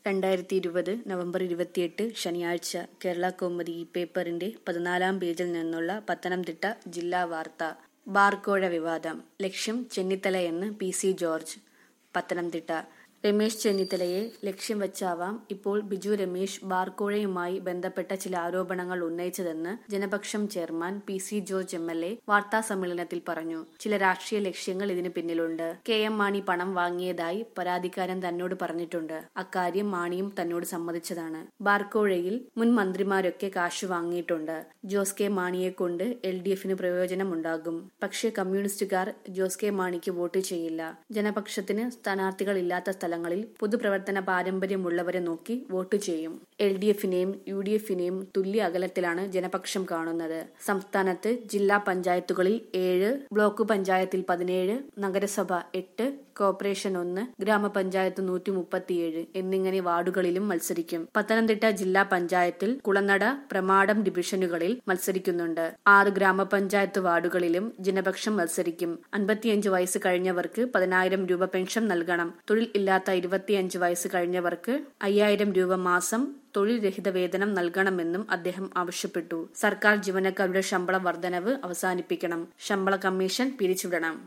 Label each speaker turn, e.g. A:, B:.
A: രണ്ടായിരത്തി ഇരുപത് നവംബർ ഇരുപത്തിയെട്ട് ശനിയാഴ്ച കേരള കൗമുദി ഈ പേപ്പറിന്റെ പതിനാലാം പേജിൽ നിന്നുള്ള പത്തനംതിട്ട ജില്ലാ വാർത്ത ബാർക്കോഴ വിവാദം ലക്ഷ്യം ചെന്നിത്തലയെന്ന് P C George Pathanamthitta Ramesh ചെന്നിത്തലയെ ലക്ഷ്യം വെച്ചാവാം ഇപ്പോൾ ബിജു രമേശ് ബാർക്കോഴയുമായി ബന്ധപ്പെട്ട ചില ആരോപണങ്ങൾ ഉന്നയിച്ചതെന്ന് Janapaksham chairman P C George M L A വാർത്താ സമ്മേളനത്തിൽ പറഞ്ഞു ചില രാഷ്ട്രീയ ലക്ഷ്യങ്ങൾ ഇതിന് പിന്നിലുണ്ട് കെ എം മാണി പണം വാങ്ങിയതായി പരാതിക്കാരൻ തന്നോട് പറഞ്ഞിട്ടുണ്ട് അക്കാര്യം മാണിയും തന്നോട് സമ്മതിച്ചതാണ് ബാർക്കോഴയിൽ മുൻ മന്ത്രിമാരൊക്കെ കാശ് വാങ്ങിയിട്ടുണ്ട് ജോസ് കെ മാണിയെ കൊണ്ട് എൽ ഡി എഫിന് പ്രയോജനമുണ്ടാകും പക്ഷേ കമ്മ്യൂണിസ്റ്റുകാർ ജോസ് കെ മാണിക്ക് വോട്ട് ചെയ്യില്ല ജനപക്ഷത്തിന് സ്ഥാനാർത്ഥികളില്ലാത്ത സ്ഥലങ്ങളിൽ പൊതുപ്രവർത്തന പാരമ്പര്യമുള്ളവരെ നോക്കി വോട്ട് ചെയ്യും എൽ ഡി എഫിനെയും യു ഡി എഫിനെയും തുല്യ അകലത്തിലാണ് ജനപക്ഷം കാണുന്നത് സംസ്ഥാനത്ത് ജില്ലാ പഞ്ചായത്തുകളിൽ ഏഴ് ബ്ലോക്ക് പഞ്ചായത്തിൽ പതിനേഴ് നഗരസഭ എട്ട് കോർപ്പറേഷൻ ഒന്ന് ഗ്രാമപഞ്ചായത്ത് നൂറ്റി മുപ്പത്തിയേഴ് എന്നിങ്ങനെ വാർഡുകളിലും മത്സരിക്കും പത്തനംതിട്ട ജില്ലാ പഞ്ചായത്തിൽ കുളനട പ്രമാടം ഡിവിഷനുകളിൽ മത്സരിക്കുന്നുണ്ട് ആറ് ഗ്രാമപഞ്ചായത്ത് വാർഡുകളിലും ജനപക്ഷം മത്സരിക്കും അൻപത്തിയഞ്ച് വയസ്സ് കഴിഞ്ഞവർക്ക് പതിനായിരം രൂപ പെൻഷൻ നൽകണം തൊഴിൽ ഇല്ലാത്ത ഇരുപത്തിയഞ്ച് വയസ്സ് കഴിഞ്ഞവർക്ക് അയ്യായിരം രൂപ മാസം തൊഴിൽ രഹിത വേതനം നൽകണമെന്നും അദ്ദേഹം ആവശ്യപ്പെട്ടു സർക്കാർ ജീവനക്കാരുടെ ശമ്പള വർധനവ് അവസാനിപ്പിക്കണം ശമ്പള കമ്മീഷൻ പിരിച്ചുവിടണം